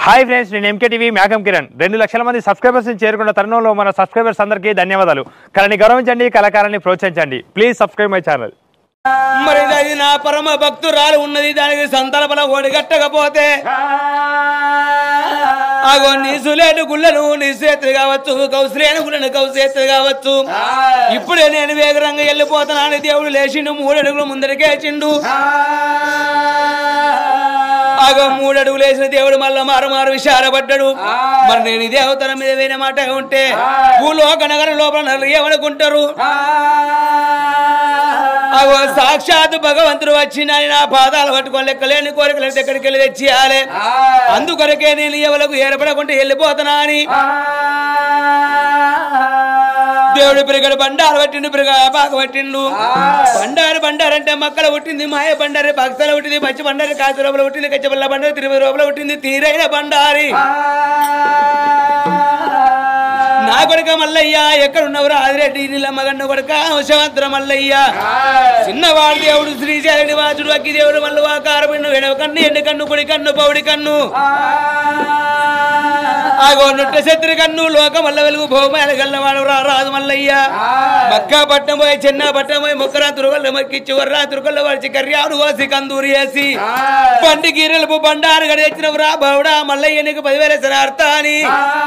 Hi friends నేను MK TV మేఘం కిరణ్ రెండు లక్షల మంది సబ్స్క్రైబర్స్ చేరుకున్న తరుణంలో మన సబ్స్క్రైబర్స్ అందరికీ ధన్యవాదాలు కళని గౌరవించండి కళాకారాన్ని ప్రోత్సహించండి ప్లీజ్ సబ్స్క్రైబ్ మై ఛానల్ మరి అది నా పరమ భక్తురాలు ఉన్నది దానికి సంతల బలం ఓడిగట్టకపోతే అగో నీసులేటు గుళ్ళను నిశ్చేతులు కావచ్చు కౌశలేని గుళ్ళను కౌశేతులు కావచ్చు ఇప్పుడే నేను వేగరంగా వెళ్ళిపోతున్నాను దేవుడు లేచిండు మూడు అడుగులు ముందరికేచిండు అగో మూడు అడుగులు వేసిన దేవుడు మళ్ళా మారు మారు విశారపడ్డాడు మరి నేను ఈ దేవతల మీద వేరే మాట ఉంటే భూలోక నగర లోపల నలుగురు ఏమనుకుంటారు అగో సాక్షాత్ భగవంతుడు వచ్చిందని నా పాదాలు పట్టుకొని లెక్కలేని కోరికలు ఎక్కడికి వెళ్ళి తెచ్చియాలి అందుకొరకే నేను ఎవలకు ఏర్పడకుండా వెళ్ళిపోతున్నా అని దేవుడు పిరిగడు బండారు పట్టిండు పిరిగ బాగ పట్టిండు బండారు బండారు అంటే మక్కల పుట్టింది మాయ బండారి భక్తల పుట్టింది పచ్చి బండారి కాసు లోపల పుట్టింది కచ్చబల్ల బండారి తిరుపతి లోపల పుట్టింది తీరైన బండారి నా కొడుక మల్లయ్య ఎక్కడున్నవరు ఆదిరెడ్డి నీలమ్మగన్న కొడుక శవంతర మల్లయ్య చిన్నవాడు దేవుడు శ్రీశైల నివాసుడు అగ్గి దేవుడు మల్లు ఆకారపిన్ను వెడవ కన్ను ఎండు కన్ను పొడి కన్ను పౌడి కన్ను ఆగో నొట్ట శత్రు కన్ను లోక మల్ల వెలుగు భౌమాల గల్లవాడు రా రాదు మల్లయ్య మక్కా పట్టం పోయి చిన్న పట్టం పోయి మొక్కరా తురుగల్ల మొక్కిచ్చి వర్రా తురుగల్ల వడిచి కర్యాడు కోసి కందూరి వేసి బండి గీరెలుపు బండారు గడిచినవు రా బౌడా మల్లయ్య నీకు పదివేల అర్థ అని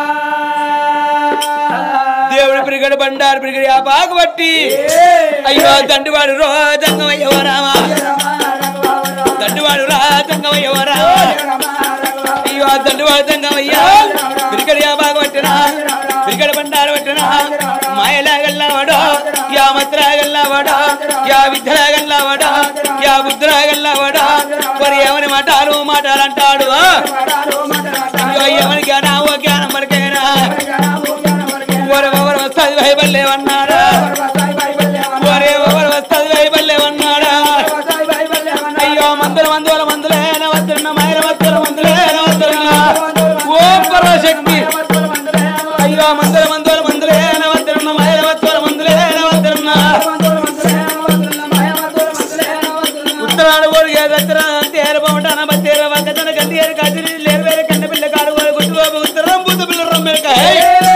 దేవుడు పిరిగడు బండారు పిరిగడి ఆ బాగు బట్టి అయ్యో దండివాడు రోజంగమయ్యో రామా దండివాడు రాజంగమయ్యో రామా అయ్యో దండివాడు దంగమయ్యా పిరిగడి ఆ బాగు పట్టినా పిరిగడి బండారు పట్టినా మాయలాగల్లావాడో యా మత్రాగల్లావాడో యా విద్యలాగల్లావాడో యా బుద్ధులాగల్లావాడో మరి ఏమని మాటాలు మాటాలు అంటాడు అయ్యో ఏమని జ్ఞానం జ్ఞానం మరికైనా ఓరే ఎవరు వస్తుంది భయపడలేవన్నాడా ఓరే ఎవరు వస్తుంది భయపడలేవన్నాడా అయ్యో మందుల మందుల మందులే నవతున్న మైల మత్తుల మందులే నవతున్న ఓం పరాశక్తి అయ్యో మందుల మందుల మందులే నవతున్న మైల మత్తుల మందులే నవతున్న ఉత్తరాడు కొడుకు దత్తర తేరు బాగుంటాన బత్తేర వంకతన గంతేరు కాచిరి లేరు వేరే కన్న పిల్ల కాడు కొడు గుట్టు ఉత్తరం బుద్ధ పిల్ల రమ్మెడకాయ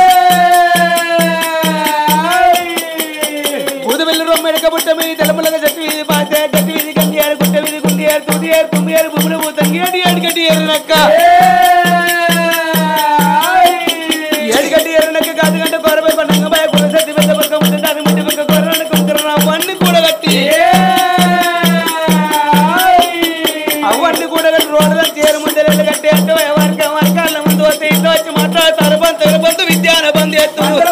బూదబెల్లి రొమ్మెడక బుట్ట మీద తెలములగ చెట్టు వీధి పాతే గట్టి వీధి గండి ఏడు గుట్ట వీధి గుండి ఏడు తూటి ఏడు తుమ్మి ఏడు బుమ్మిడి పూతంగి ఏడు ఏడు గట్టి ఏడు నక్క ఏడు గట్టి ఏడు నక్క కాదు గంట కొరపై పండంగ బాయ కుల సత్తి పెద్ద పక్క ముందు దాని ముట్టి పక్క కొర్రని కుంకర అవన్నీ కూడా కట్టి అవన్నీ కూడా కట్టి రోడ్ల చేరు ముందు రెండు కట్టి అంటే ఎవరికి వర్గాల ముందు వస్తే ఇంట్లో వచ్చి మాట్లాడతారు బంధువులు బంధు విద్యాన బంధు ఎత్తులు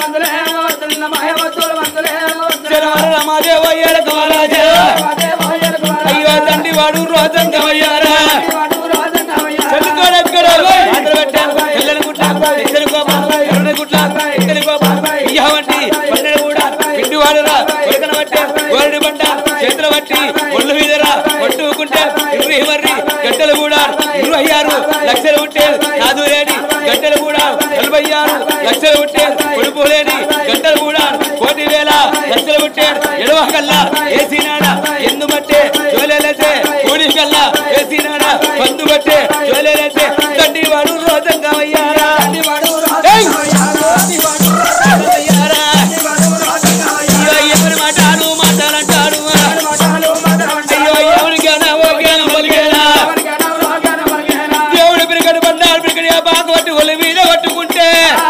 జనవర రమాదేవ ఏడక మహారాజా అయ్యో తండ్రి వాడు రోజంగమయ్యారా చెల్లుకోడెక్కడ పాత్ర పెట్టాను పిల్లని గుట్ల ఇద్దరి కోపం ఎర్రని గుట్ల ఇద్దరి కోపం ఇయ్యవంటి పన్నెడు కూడా ఇంటి వాడురా కొరకన పట్టే గోరడి బంట చేతుల బట్టి ఒళ్ళు మీదరా కొట్టుకుంటే ఇరవై మర్రి గంటలు కూడా ఇరవై ఆరు లక్షలు ఉంటే నాదురేడి గంటలు కూడా నలభై ఆరు లక్షలు ఉంటే కొడుపులేని గంటలు కూడా కోటి వేల లక్షలు ఉంటే ఎడవ కల్లా ఏసీనాడా ఎందు బట్టే జోలేలైతే కూడి కల్లా ఏసీనాడా పందు బట్టే జోలేలైతే తండ్రి వాడు రోజంగా అయ్యారా ఏయ్! అయ్యారా? అయ్యో, ఎవరి మాటలు మాటలంటాడు అయ్యో ఎవరి జ్ఞానం ఓ జ్ఞానం పలికేనా దేవుడు పిరిగడు బండారు పిరిగడి ఆ బాగా పట్టి ఒలి మీద పట్టుకుంటే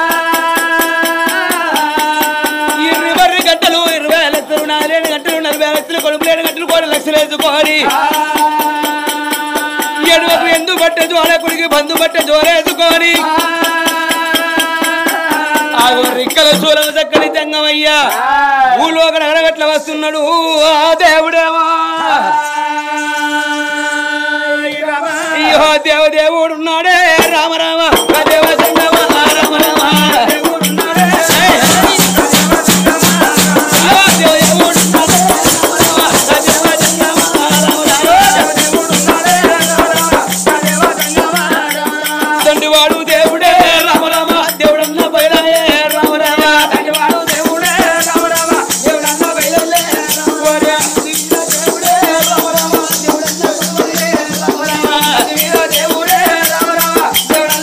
ఇరవై గంటలు ఇరవై లక్షలు నాలుగేడు గంటలు నలభై లక్షలు కొడుకులేడు గంటలు కోటి లక్షలు వేసుకోవాలి ఎడవకు ఎందు పట్టే జోలకుడికి బంధు పట్టే జోలేసుకొని ఆగో రిక్కల శూలం చక్కని జంగమయ్యా భూలోక నగరగట్ల వస్తున్నాడు ఆ దేవుడేవా అయ్యో దేవదేవుడు ఉన్నాడే రామ రామ ఆ దేవ సంగమ రామ రామ ఏయ్, ఆ దేవదేవుడు ఉన్నాడే రామ రామ, ఆ దేవ సంగమ రామ రామ. తండ్రివాడు దేవుడే రామ రామ దేవుడన్న బయలాయే రామ రామ దేవుడే రామ రామ దేవుడన్న బయలులే ఓరే, దేవుడే రామ రామ దేవుడన్న దేవుడే రామ రామ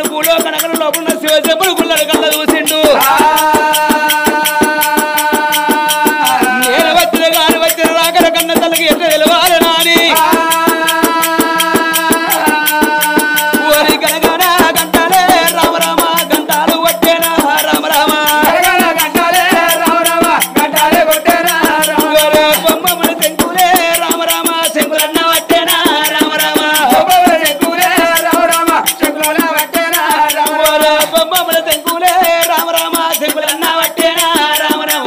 పూలో కనకల లోపల ఉన్న శివశంపుడు గుల్లడు కళ్ళ చూసిండు నేను వచ్చిన గాని వచ్చిన రాకర కన్న తల్లికి ఎట్లా తెలవాలి నాని ఓరి గనగన గంటాలే రామ రామ గంటాలు వచ్చేనా రామ రామ ఓరే బొమ్మములు శంకులే రామ రామ శంకులన్న వచ్చేనా రామ రామ ఓరే బొమ్మముల శంకులే రామ రామ శంకులన్న వచ్చేనా రామ రామ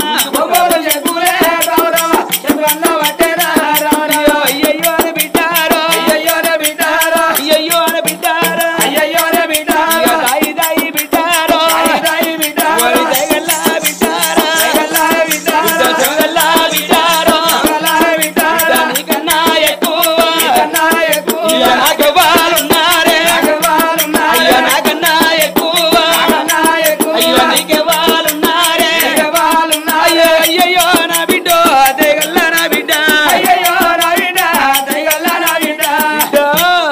అయ్యయ్యో అని బిడ్డారో అయ్యయ్యో అని బిడ్డారో ఇక దాయి దాయి బిడ్డారో ఓరి దయగల్లా బిడ్డారో బిడ్డ చెవగల్లా బిడ్డారో బిడ్డ నీకన్నా ఎక్కువ ఇక నాకెవ్వాలున్నారే అయ్యో నాకన్నా ఎక్కువ అయ్యో నీకెవ్వాలున్నారే అయ్యో అయ్యయ్యో నా బిడ్డో దయగల్లా నా బిడ్డ బిడ్డో.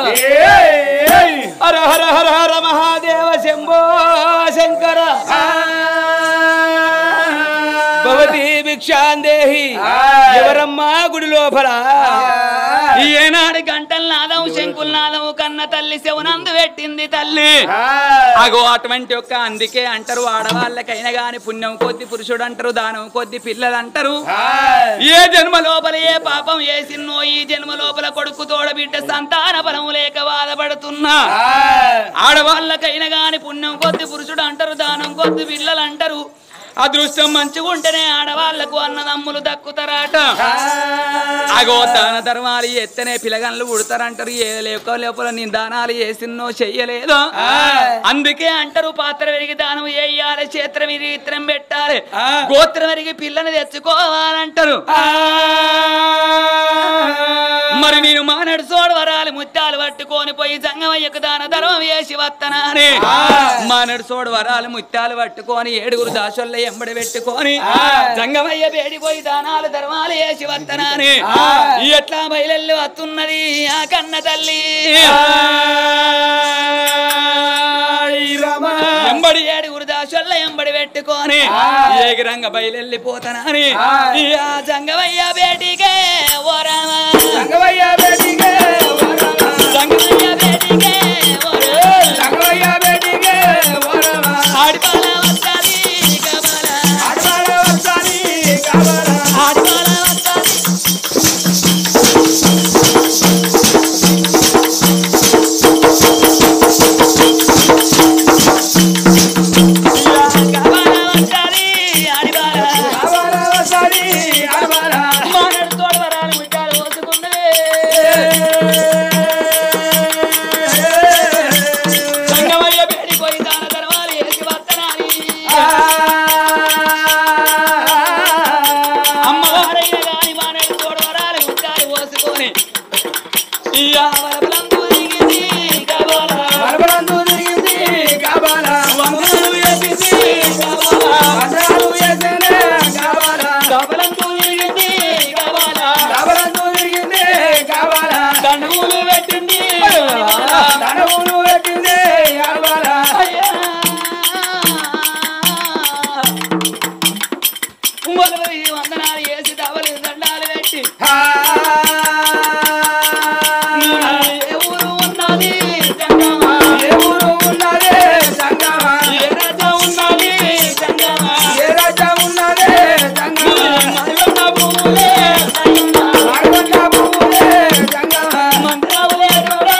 హర హర హర హర మహాదేవ శంభో శంకర భవతి భిక్షాందేహి ఎవరమ్మా గుడి లోపల ఏనాడు గంటల నాదం శంకుల నాదం కన్న తల్లి శివనందు పెట్టింది తల్లి అగో అటువంటి యొక్క అందుకే అంటారు ఆడవాళ్ళకైనా గాని పుణ్యం కొద్ది పురుషుడు అంటారు దానం కొద్ది పిల్లలు అంటారు ఏ జన్మ లోపల ఏ పాపం వేసిన్నో ఈ జన్మ లోపల కొడుకు తోడ బిడ్డ సంతాన బలం లేక బాధపడుతున్నా ఆడవాళ్ళకైనా గాని పుణ్యం కొద్ది పురుషుడు అంటారు దానం కొద్ది పిల్లలు అంటారు అదృష్టం మంచిగా ఉంటేనే ఆడవాళ్లకు అన్నదమ్ములు దక్కుతారట అగో దాన ధర్మాలు ఎత్తనే పిలగన్లు పుడతారంటారు ఏ లేక లోపల నేను దానాలు చేసిన్నో చెయ్యలేదు అందుకే అంటారు పాత్ర విరిగి దానం వేయాలి చేత్రం విరిగి ఇత్తనం పెట్టాలి గోత్రం విరిగి పిల్లని తెచ్చుకోవాలంటారు మరి నేను మానడు సోడు వరాలి ముత్యాలు పట్టుకొని పోయి జంగమయ్యకు దాన ధర్మం వేసి వత్తనాని మానడు సోడు వరాలు ముత్యాలు పట్టుకొని ఏడుగురు దాసొల్ల ఎంబడి పెట్టుకొని జంగమయ్య వేడిపోయి దానాలు ధర్మాలు వేసి వత్తనాని ఎట్లా బయలెల్లి వస్తున్నది ఆ కన్న తల్లి ఎంబడి ఏడుగురు దాసొల్ల ఎంబడి పెట్టుకొని ఏగిరంగ బయలెళ్ళిపోతానని ఆ జంగమయ్య బేటికే ఓ రామ జంగమయ్య బేటికే ఓ రామ ఆడిపాల వస్తాది కమల ఆడిపాల వస్తాది కమల వస్తాది ఆడిపాల మానడు తోడు వరాలు ముట్టాలు పోసుకున్నదే సంగమయ్య బేడిపోయి దాన ధర్మాలు వేసి వత్తనాని అమ్మవారైన గాని మానడు తోడు వరాలు ముట్టాలు పోసుకొని ఈ ఆవరబలందు దిగింది కబాల వందనాలు వేసింది కబాల కబలందు దిగింది కబాల దండములు పెట్టింది అయ్యా. మొదలు ఈ వందనాలు వేసి దవలు దండాలు పెట్టి ఏ ఊరు ఉన్నది జంగమా? ఏ రాజ్యం ఉన్నది జంగమా? మదివన్న భూములే సయ్యన్నా. మంత్రావులే కూడా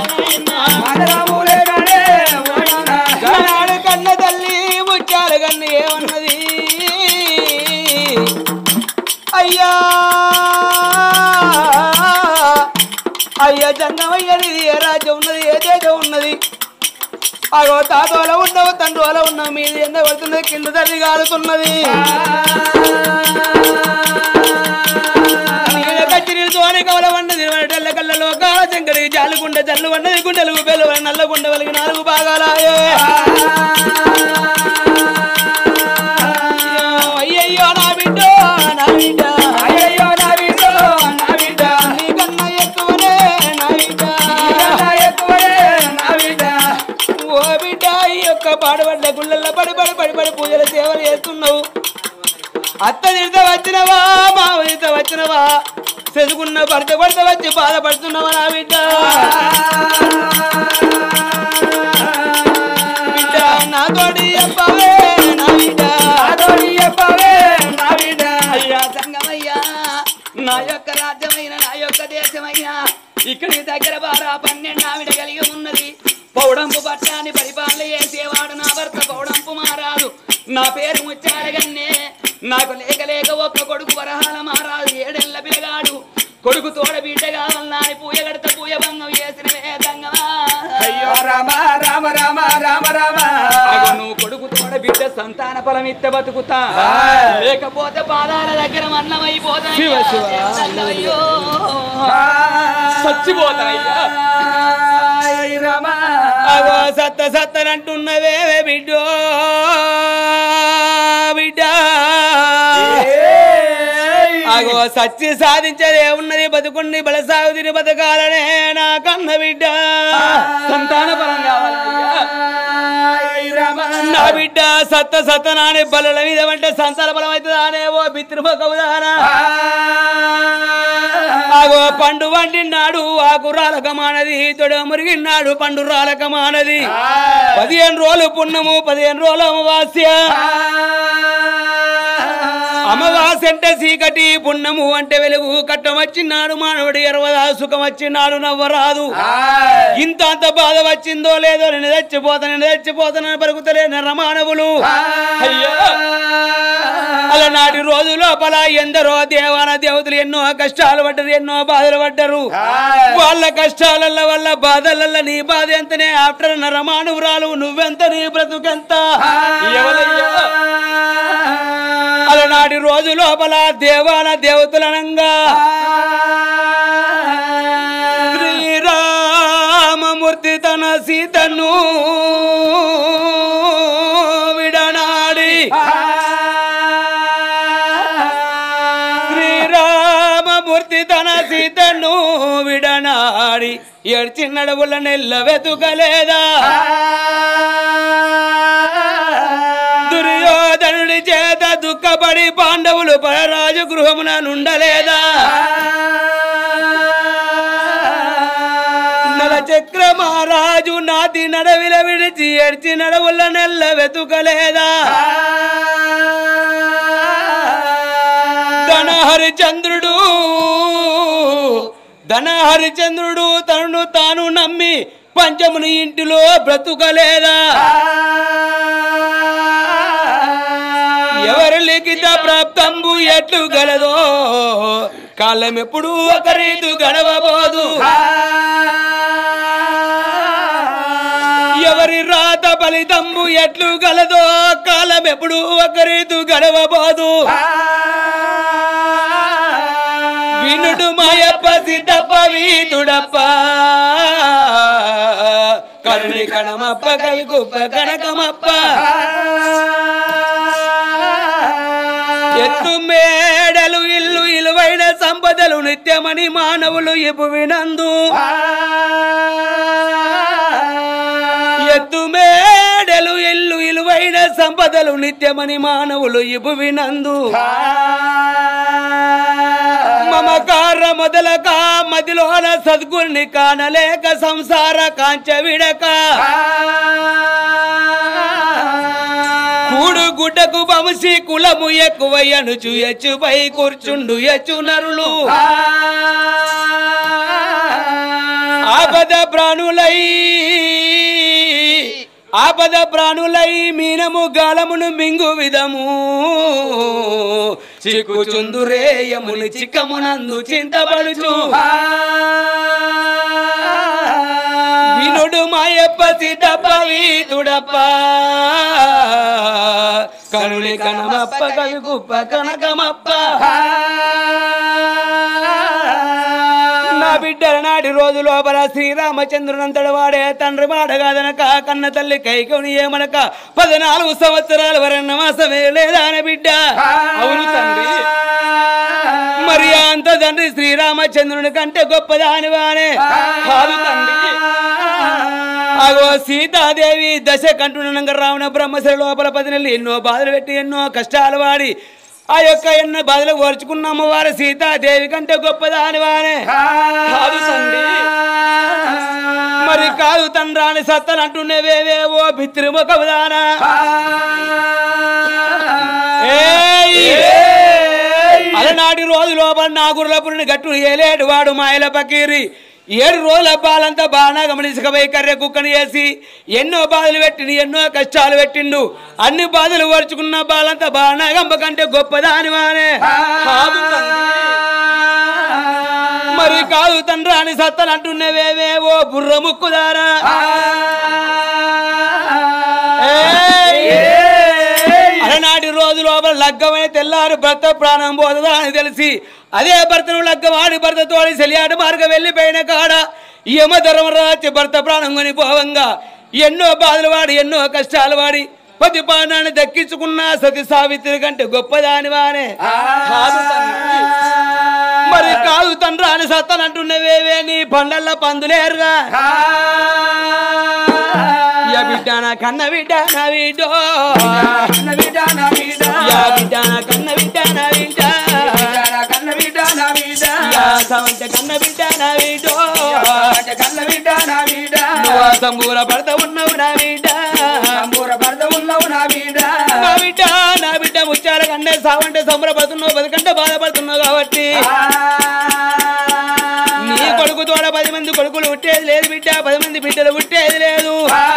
నాయనా. కన్నాడు కన్న తల్లి ముత్యాలు కన్ను ఏమన్నది అయ్యా అయ్యా జంగమయ్యది ఏ రాజ్యం ఉన్నది ఏ దేశం ఉన్నది అగో తాతోల ఉండవు తండ్రుల ఉన్నావు మీది ఎంత పడుతున్నది కింద తల్లి కాలుతున్నది కచ్చిరితోని కవల వండది తెల్ల కళ్ళ లోకాల శంకరి జాలుగుండ జల్లు వండది గుండెలు బెల్లు నల్ల గుండె వలిగి నాలుగు భాగాలాయే అయ్యయ్యో నా బిడ్డ నా బిడ్డ అయ్యయ్యో నా బిడ్డో నా బిడ్డ నీకన్నా ఎక్కువనే నా బిడ్డ నీకన్నా ఎక్కువే నా బిడ్డ ఓ బిడ్డ పాడబడ్డ గుళ్ళల్లో పడి పడి పడి పడి పూజల సేవలు చేస్తున్నావు అత్త తిడిత వచ్చినవా మావ తిడిత వచ్చినవా చదువుకున్న భర్త భర్త వచ్చి బాధపడుతున్నావా నా బిడ్డ బిడ్డ నాతోటి చెప్పవే నా బిడ్డ నాతోటి చెప్పవే నా బిడ్డ అయ్యా సంగమయ్యా నా యొక్క రాజ్యమైన నా యొక్క దేశమైన ఇక్కడికి దగ్గర బారా పన్నెండు ఆవిడ కలిగి ఉన్నది పౌడంపు పట్టాన్ని పరిపాలన చేసేవాడు నా భర్త పౌడంపు మారాదు నా పేరు ముచ్చారగన్నే నాకు లేక లేక ఒక్క కొడుకు వరహాల మారాదు ఏడెళ్ళ పిలగాడు కొడుకు తోడ బిడ్డ కావాలన్నా అని పూయ గడత పూయ భంగం చేసిన వేదంగమా అయ్యో రామ రామ రామ రామ రామ అగో నువ్వు కొడుకు తోడ బిడ్డ సంతాన ఫలం ఇత్త బతుకుతా లేకపోతే పాదాల దగ్గర మన్నమైపోతా శివ, శివ. అయ్యో చచ్చిపోతాయ్యా ఆయ్ రామ అగో సత్త సత్తనంటున్నవే బిడ్డో బిడ్డ అగో సచ్చి సాధించేదే ఉన్నది బతుకుని బలసాగు తిని బతకాలనే నా కన్న బిడ్డ సంతాన పరం కావాలయ్యా ఆయ్ రామ నా బిడ్డ సత్త సత్త నాని బలల మీద అంటే సంతాన బలం అవుతుందానే ఓ పితృభకవుదానా ఆగో పండు వండినాడు ఆకు రాలకమానది తొడ మురిగినాడు పండు రాలకమానది పదిహేను రోజులు పుణ్యము పదిహేను రోజులు అమావాస్య అమావాస్య అంటే చీకటి పుణ్యము అంటే వెలుగు కట్టం వచ్చినాడు మానవుడు ఎరవదా సుఖం వచ్చినాడు నవ్వరాదు ఇంత అంత బాధ వచ్చిందో లేదో నేను చచ్చిపోతా నేను చచ్చిపోతానని పలుకుతలే నరమానవులు అయ్యా అలనాటి రోజు లోపల ఎందరో దేవాన దేవతలు ఎన్నో కష్టాలు పడ్డరు ఎన్నో బాధలు పడ్డరు వాళ్ళ కష్టాల వల్ల బాధల నీ బాధ ఎంతనే ఆఫ్టర్ నరమానవురాలు నువ్వెంత నీ బ్రతుకెంత ఎవరయ్యా? అలనాటి రోజు లోపల దేవాన దేవతలనంగా శ్రీరామమూర్తి తన సీతను విడనాడి శ్రీరామమూర్తి తన సీతను విడనాడి ఏడ్చి నడవుల నెల్ల వెతుకలేదా దుర్యోధనుడి చేత దుఃఖపడి పాండవులు పరరాజు గృహమున నుండలేదా నల చక్ర మహారాజు నాతి నడవిల విడిచి ఏడ్చి నడవుల నెల్ల వెతుకలేదా ధన హరిచంద్రుడు ధన హరిచంద్రుడు తనను తాను నమ్మి పంచముని ఇంటిలో బ్రతుకలేదా ఎవరి లిఖిత ప్రాప్తంబు ఎట్లు గలదో కాలం ఎప్పుడు ఒకరీతు గడవబోదు ఎవరి రాత ఫలితంబు ఎట్లు గలదో కాలం ఎప్పుడు ఒకరీతు గడవబోదు వినుడు మాయప్ప సిద్ధప్ప వీతుడప్ప కరుణి కణమప్ప కవిగుప్ప కనకమప్ప ఎత్తు మేడలు ఇల్లు ఇలువైన సంపదలు నిత్యమని మానవులు ఇపు వినందు ఎత్తు మేడలు ఇల్లు ఇలువైన సంపదలు నిత్యమని మానవులు ఇపు వినందు మమకార మొదలక మదిలోన సద్గుణ్ణి కానలేక సంసార కాంచ విడక కూడు గుడ్డకు వంశీ కులము ఎక్కువయ్యను ఎచ్చుపై కూర్చుండు ఎచ్చు నరులు ఆపద ప్రాణులై ఆపద ప్రాణులై మీనము గాలమును మింగు విధము చిక్కుచుందురేయముని చిక్కమునందు చింతపడుచు వినుడు మాయప్ప సిద్ధప్ప వీతుడప్ప కనులి కనమప్ప కవి గుప్ప కనకమప్ప నా బిడ్డల నాటి రోజు లోపల శ్రీరామచంద్రునంతటి వాడే తండ్రి మాట కాదనక కన్న తల్లి కైకొని ఏమనక పద్నాలుగు సంవత్సరాల వరన్న మాసమే లేదా అని బిడ్డ అవును తండ్రి మరి అంత తండ్రి శ్రీరామచంద్రుని కంటే గొప్పదాని వానే కాదు తండ్రి ఆగో సీతాదేవి దశ కంటునంగా రావణ బ్రహ్మశిల లోపల పది నెలలు ఎన్నో బాధలు పెట్టి ఎన్నో కష్టాలు వాడి ఆ యొక్క ఎన్నో బాధలు ఓర్చుకున్న అమ్మవారు సీతాదేవి కంటే గొప్పదాని వానే కాదు తండ్రి మరి కాదు తండ్రాని సత్తలు అంటున్నవేవే ఓ పితృముఖదానా అలనాటి రోజు లోపల నాగురులపురిని గట్టు ఏలేడు వాడు మాయల పకీరి ఏడు రోజుల అబ్బాలంతా బాగా గమనించకపోయి కర్రె కుక్కని వేసి ఎన్నో బాధలు పెట్టిండు ఎన్నో కష్టాలు పెట్టిండు అన్ని బాధలు ఓర్చుకున్న బాలంతా బాగా గంప కంటే గొప్పదాని వానే కాదు తండ్రి. మరి కాదు తండ్రి అని సత్తలు అంటున్నవేవే ఓ బుర్ర ముక్కుదారా అలనాటి రోజు లోపల లగ్గమైన తెల్లారు భర్త ప్రాణం పోతుందా అని తెలిసి అదే భర్తను లగ్గమాడి భర్తతోడి సెలియాడు మార్గం వెళ్ళిపోయిన కాడ యమ ధర్మరాజు భర్త ప్రాణం కొని పోవంగా ఎన్నో బాధలు వాడి ఎన్నో కష్టాలు వాడి పతి ప్రాణాన్ని దక్కించుకున్న సతి సావిత్రి కంటే గొప్పదాని వానే కాదు తండ్రి. మరి కాదు తండ్రి అని సత్తనంటున్నవేవే నీ పండల్ల పందులేరుగా యా బిడ్డ నా కన్న బిడ్డ నా బిడ్డో కన్న బిడ్డ నా బిడ్డ యా బిడ్డ నా కన్న బిడ్డ నా బిడ్డ నా కన్న బిడ్డ నా బిడ్డ యా సవంత కన్న బిడ్డ నా బిడ్డో కన్న బిడ్డ నా బిడ్డ నువ్వు సంబూర పడతా ఉన్నావు నా బిడ్డ సంబూర భర్త ఉన్నావు నా బిడ్డ నా బిడ్డ నా బిడ్డ ముచ్చార కంటే సావంటే సంబరపడుతున్నావు బతుకంటే బాధపడుతున్నావు కాబట్టి నీ కొడుకు తోడ పది మంది కొడుకులు పుట్టేది లేదు బిడ్డ పది మంది బిడ్డలు పుట్టేది లేదు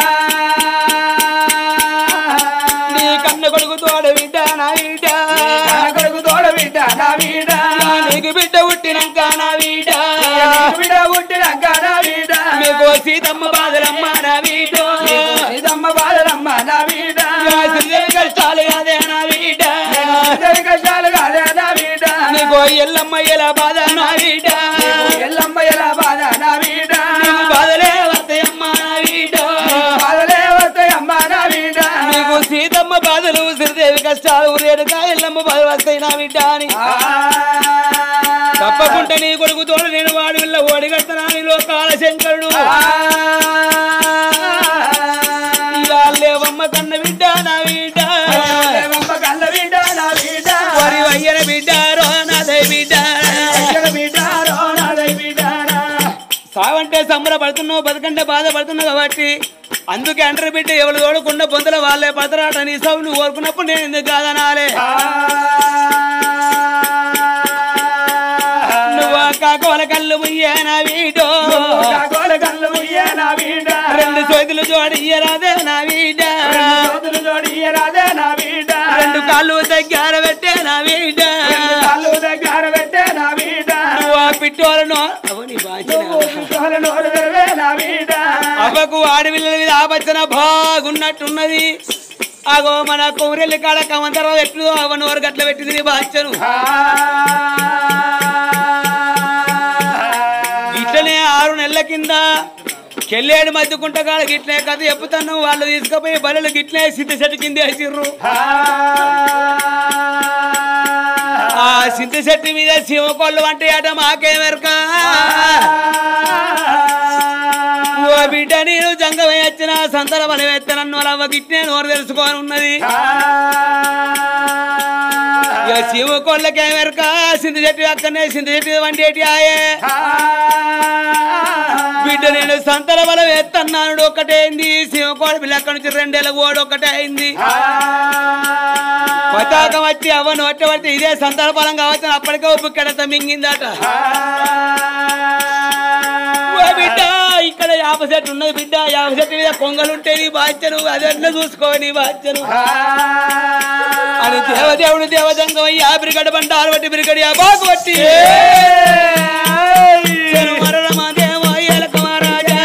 నీ కన్న కొడుకు తోడ బిడ్డ నా బిడ్డ కొడుకు తోడ బిడ్డ నా బిడ్డ నీకు బిడ్డ పుట్టినాక నా బిడ్డ బిడ్డ పుట్టినాక నా బిడ్డ మీకు సీతమ్మ బాధలమ్మ నా బిడ్డ ఇదమ్మ బాధలమ్మ నా బిడ్డ శ్రీదేవి కష్టాలు అదే నా బిడ్డ ఇద్దరి కష్టాలు కాదే నా బిడ్డ నీకు ఎల్లమ్మ ఎలా బాధ నా బిడ్డ ఎల్లమ్మ ఎలా బాధ నా బిడ్డ నీకు బాధలే వస్తాయమ్మ నా బిడ్డ బాధలే వస్తాయమ్మ నా బిడ్డ నీకు సీతమ్మ బాధలు శ్రీదేవి కష్టాలు రేణుక ఎల్లమ్మ బాధ వస్తాయి నా బిడ్డ అని తప్పకుండా నీ కొడుకు తోడు నేను వాడి వల్ల ఓడిగడుతున్నా నీలో కాలశంకరుడు లేవమ్మ కన్న బిడ్డ నా బిడ్డ దేవమ్మ కన్న బిడ్డ నా బిడ్డ వరి వయ్యన బిడ్డ రో నాదై బిడ్డ అయ్యల బిడ్డ రో నాదై బిడ్డ సావంటే సంబరపడుతున్నావు బతుకంటే బాధపడుతున్నావు కాబట్టి అందుకే అంటారు బిడ్డ ఎవరు తోడకుండా పొందల వాళ్ళే పదరాట నీ సభ నువ్వు కోరుకున్నప్పుడు నేను ఎందుకు కాదనాలే నువ్వు కాకోల కళ్ళు ముయ్యేనా వీడో కాకోల కళ్ళు ముయ్యే నా బిడ్డ రెండు చేతులు జోడి ఇయ్యరాదే నా వీడ చేతులు జోడి ఇయ్యరాదే నా బిడ్డ రెండు కాళ్ళు దగ్గర పెట్టే నా వీడ కళ్ళు దగ్గర పెట్టే నా బిడ్డ నువ్వు ఆ పిట్టోలను అవని బాచిన పిట్టోల నోరు తెరవే నా బిడ్డ అవ్వకు ఆడపిల్లల మీద ఆపచ్చన బాగున్నట్టున్నది అగో మన కొమరెల్లి కాడ కమంతరావు ఎట్లు అవ్వ నోరు గట్ల పెట్టింది బాచ్చను ఇట్లనే ఆరు నెలల కింద కెళ్ళేడు మధ్య కుంటకాడ గిట్లే కథ చెప్పుతాను వాళ్ళు తీసుకుపోయి బలలు గిట్లే సిద్ధ చెట్టు కింద వేసిర్రు ఆ సింత చెట్టు మీద శివకొల్లు అంటే అట మాకేమెరక ఓ బిడ్డ నేను జంగమై వచ్చిన సంతల బలం ఎత్తనన్ను అవ్వ గిట్నే నోరు తెలుసుకొని ఉన్నది ఇక శివకొల్లకేమెరక సింత చెట్టు అక్కడనే సింత చెట్టు వంటి ఏటి ఆయే బిడ్డ నేను సంతల బలం ఎత్తన్నాడు ఒకటైంది శివకోడ పిల్ల అక్కడి నుంచి రెండేళ్ళ ఓడి ఒకటే అయింది పతాకం వచ్చి అవ్వ నోట పడితే ఇదే సంతాన బలం కావచ్చు అప్పటికే ఉప్పు కెడత మింగిందట ఓ బిడ్డ ఇక్కడ యాప చెట్టు ఉన్నది బిడ్డ యాప చెట్టు మీద కొంగలు ఉంటాయి నీ బాధ్యను అదెట్లా చూసుకో నీ బాధ్యను అని దేవదేవుడు దేవదంగం యాపిరి గడబండారు బట్టి బిరిగడి బాగు బట్టి మరణమా దేవ ఏలక మహారాజా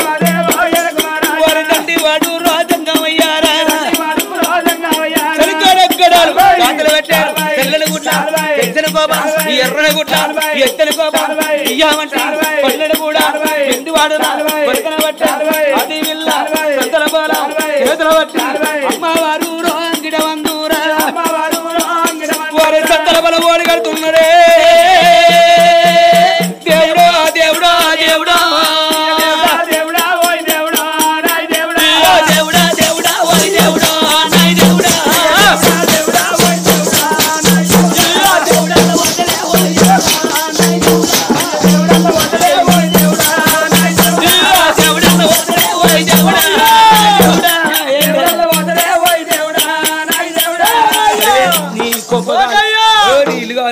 వారి తండ్రి వాడు రాజంగమయ్యారా చలికాడెక్కడాలు కాంతలు పెట్టారు తెల్లని గుట్ల ఎత్తని కోప ఈ ఎర్రని గుట్ల ఈ ఎత్తని కోప ఇయ్యామంట పల్లెడు కూడా ఎండి వాడున కొరకన పట్టారు అది విల్ల సంతల పోల చేతుల పట్టి అమ్మవారు రాంగిడ వందూరా వారి సంతల బల ఓడి కడుతున్నారే దేవుడా దేవుడా దేవుడా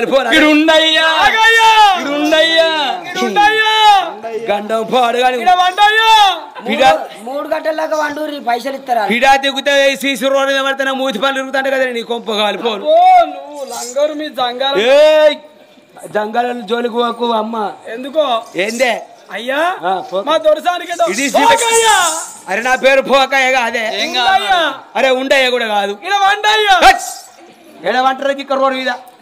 కాలిపోరా ఇడుండయ్యా ఇరుండయ్యా ఇడుండయ్యా గండం పాడు కానీ ఇడ వండయ్యా పిడా మూడు గంటలకు వండూరి పైసలు ఇస్తారా పిడా దిగుతే సీసు రోడ్డు మీద పడితే నా మూతి పనులు ఇరుగుతాంట కదా నీ కొంప కాలిపోను ఓ నువ్వు లంగరు మీ జంగాల ఏయ్ జంగాల జోలికి పోకు అమ్మ ఎందుకో ఏందే అయ్యా ఆ, పో- మా దొరసానికి ఏదో- ఇది పోకయ్యా! అరే నా పేరు పోకాయ అదే ఉండయ్యా! అరే ఉండయ్య కూడా కాదు ఇడ వండయ్యా ఎడవంటారు ఇక్కడ రోడ్డు మీద